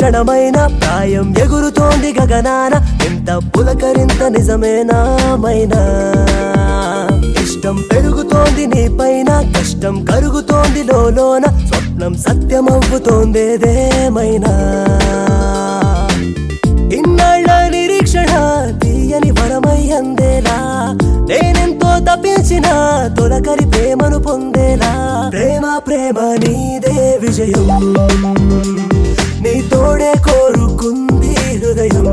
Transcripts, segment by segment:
క్షణమైన ప్రాయం ఎగురుతోంది గగనాన ఎంత పులకరింత నిజమేనా మైనా ఇష్టం పెరుగుతోంది నీ పైన కష్టం కరుగుతోంది లోన స్వప్నం సత్యమవుతోందేదేమైనా ఇన్నాళ్ళ నిరీక్షణ తీయని వరమై అందేలా నేనెంతో తప్పించిన తొలకరి ప్రేమను పొందేలా ప్రేమ ప్రేమ నీదే విజయం నీ తోడే కోరుకుంది హృదయం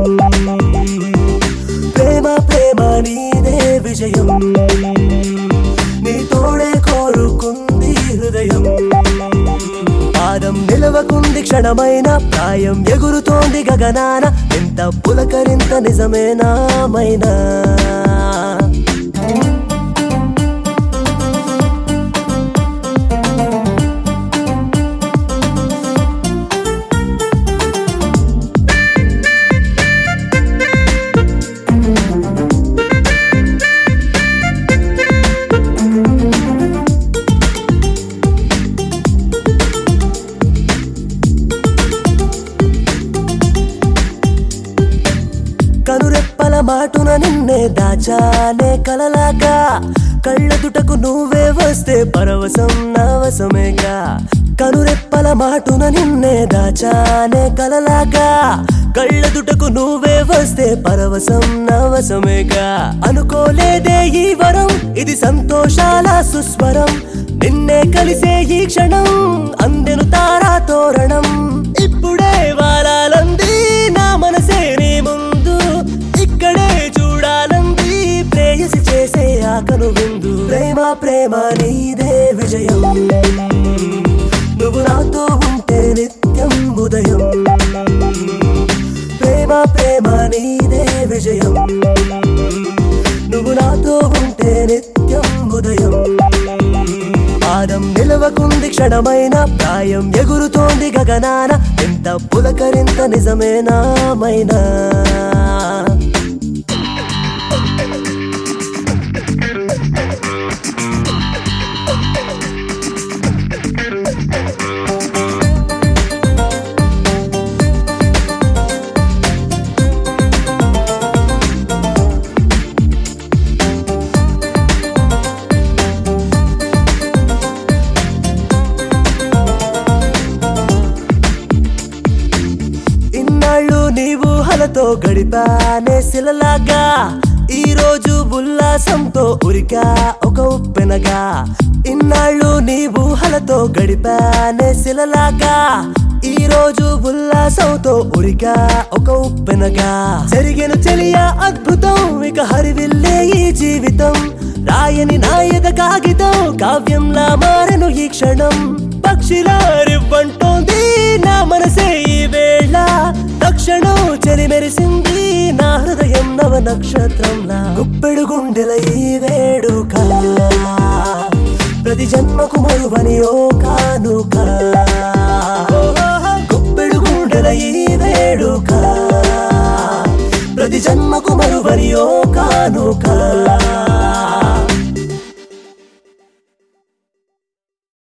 ప్రేమ ప్రేమ నీదే విజయం నీ తోడే కోరుకుంది హృదయం పాదం నిలవకుంది క్షణమైన ప్రాయం ఎగురుతోంది గగనాన ఎంత పులకరింత నిజమేనా మైనా కనురెప్పల మాటున నిన్నే దాచానే కలలాగా కళ్ళదుటకు నువ్వే వస్తే పరవశం నవసమేగా కనురెప్పల మాటున నిన్నే దాచానే కలలాగా కళ్ళదుటకు నువ్వే వస్తే పరవశం నవసమేగా అనుకోలేదే ఈ వరం ఇది సంతోషాల సుస్వరం నిన్నే కలిసే ఈ క్షణం అందెను తారా తోరణం ఇప్పుడే వారాలంది నా మనసే నీ ముందు ఇక్కడే చూడాలంది ప్రేయసి చేసే ఆకను విందు ప్రేమ ప్రేమ నీదే విజయం నువ్వు నాతో ఉంటే నిత్యం ఉదయం ప్రేమ ప్రేమ నీదే విజయం నువ్వు నాతో ఉంటే నిత్యం ఉదయం పాదం నిలవకుంది క్షణమైన ప్రాయం ఎగురుతోంది గగనాన ఎంత పులకరింత నిజమేనా మైనా ఇన్నాళ్ళు నీవు హలతో గడిపానే శిలలాగా ఈ రోజు ఉల్లాసంతో ఉరికా ఒక ఉప్పెనగా ఇన్నాళ్ళు నీవు హలతో గడిపానే శిలలాగా ఈ రోజు ఉల్లాసంతో ఉరికా ఒక ఉప్పెనగా జరిగిన చెలియ అద్భుతం ఇక హరివిల్లే ఈ జీవితం రాయని నాయద కాగితం కావ్యంలా మారెను ఈ క్షణం పక్షిలా రివ్వంటోంది నా మనసే ఈ వేళ తక్షణం చెలి మెరిసింది నా హృదయం నవ నక్షత్రంలా గుప్పెడు గుండెల ఈ వేడుక ప్రతి జన్మకు మరువని ఓ కానుక గుప్పెడు గుండెల ఈ వేడుక ప్రతి జన్మకు మరువని ఓ కానుక